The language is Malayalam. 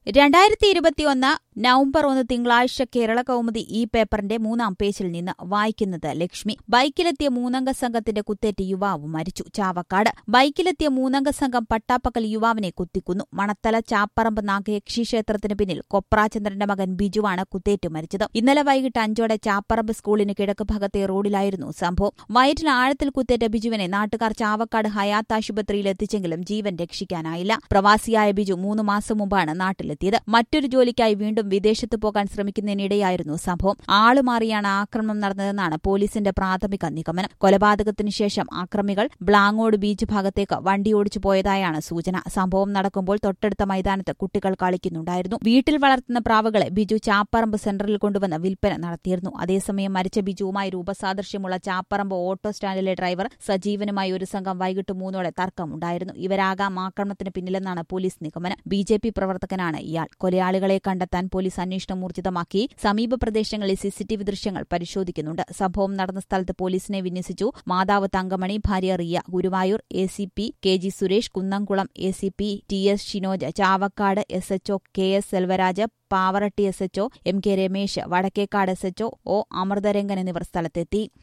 രണ്ടായിരത്തി ഇരുപത്തിയൊന്ന് നവംബർ ഒന്ന് തിങ്കളാഴ്ച കേരള കൗമുദി ഈ പേപ്പറിന്റെ മൂന്നാം പേജിൽ നിന്ന് വായിക്കുന്നത് ലക്ഷ്മി ബൈക്കിലെത്തിയ മൂന്നംഗ സംഘത്തിന്റെ കുത്തേറ്റ് യുവാവ് മരിച്ചു ചാവക്കാട് ബൈക്കിലെത്തിയ മൂന്നംഗ സംഘം പട്ടാപ്പക്കൽ യുവാവിനെ കുത്തിക്കുന്നു മണത്തല ചാപ്പറമ്പ് നാഗയക്ഷി ക്ഷേത്രത്തിന് പിന്നിൽ കൊപ്രാചന്ദ്രന്റെ മകൻ ബിജുവാണ് കുത്തേറ്റ് മരിച്ചത് ഇന്നലെ വൈകിട്ട് അഞ്ചോടെ ചാപ്പറമ്പ് സ്കൂളിന് കിഴക്ക് ഭാഗത്തെ റോഡിലായിരുന്നു സംഭവം വയറ്റിൽ ആഴത്തിൽ കുത്തേറ്റ ബിജുവിനെ നാട്ടുകാർ ചാവക്കാട് ഹയാത്ത് ആശുപത്രിയിൽ എത്തിച്ചെങ്കിലും ജീവൻ രക്ഷിക്കാനായില്ല പ്രവാസിയായ ബിജു മൂന്ന് മാസം മുമ്പാണ് നാട്ടിലെത്തിയത് മറ്റൊരു ജോലിക്കായി വീണ്ടും വിദേശത്ത് പോകാൻ ശ്രമിക്കുന്നതിനിടെയായിരുന്നു സംഭവം ആളുമാറിയാണ് ആക്രമണം നടന്നതെന്നാണ് പോലീസിന്റെ പ്രാഥമിക നിഗമനം കൊലപാതകത്തിനു ശേഷം ആക്രമികൾ ബ്ലാങ്ങോട് ബീച്ച് ഭാഗത്തേക്ക് വണ്ടി ഓടിച്ചു പോയതായാണ് സൂചന സംഭവം നടക്കുമ്പോൾ തൊട്ടടുത്ത മൈതാനത്ത് കുട്ടികൾ കളിക്കുന്നുണ്ടായിരുന്നു വീട്ടിൽ വളർത്തുന്ന പ്രാവുകളെ ബിജു ചാപ്പറമ്പ് സെന്ററിൽ കൊണ്ടുവന്ന് വിൽപ്പന നടത്തിയിരുന്നു അതേസമയം മരിച്ച ബിജുവുമായി രൂപസാദൃശ്യമുള്ള ചാപ്പറമ്പ് ഓട്ടോ സ്റ്റാൻഡിലെ ഡ്രൈവർ സജീവനുമായി ഒരു സംഘം വൈകിട്ട് മൂന്നോടെ തർക്കമുണ്ടായിരുന്നു ഇവരാകാം ആക്രമണത്തിന് പിന്നിലെന്നാണ് പോലീസ് നിഗമനം ബി ജെ പി പ്രവർത്തകനാണ് ഇയാൾ കൊലയാളികളെ കണ്ടെത്താൻ പോലീസ് അന്വേഷണം ഊർജിതമാക്കി സമീപ പ്രദേശങ്ങളിൽ സിസിടിവി ദൃശ്യങ്ങൾ പരിശോധിക്കുന്നുണ്ട് സംഭവം നടന്ന സ്ഥലത്ത് പോലീസിനെ വിന്യസിച്ചു മാതാവ് തങ്കമണി ഭാര്യ Riya Guruvayur A C P K G Suresh Kunnamkulam A C P T S Shinoj Chavakkad S H O K S Selvaraj Pavaratty S H O M K Ramesh Vadakkekad S H O O Amritharangan എന്നിവർ സ്ഥലത്തെത്തി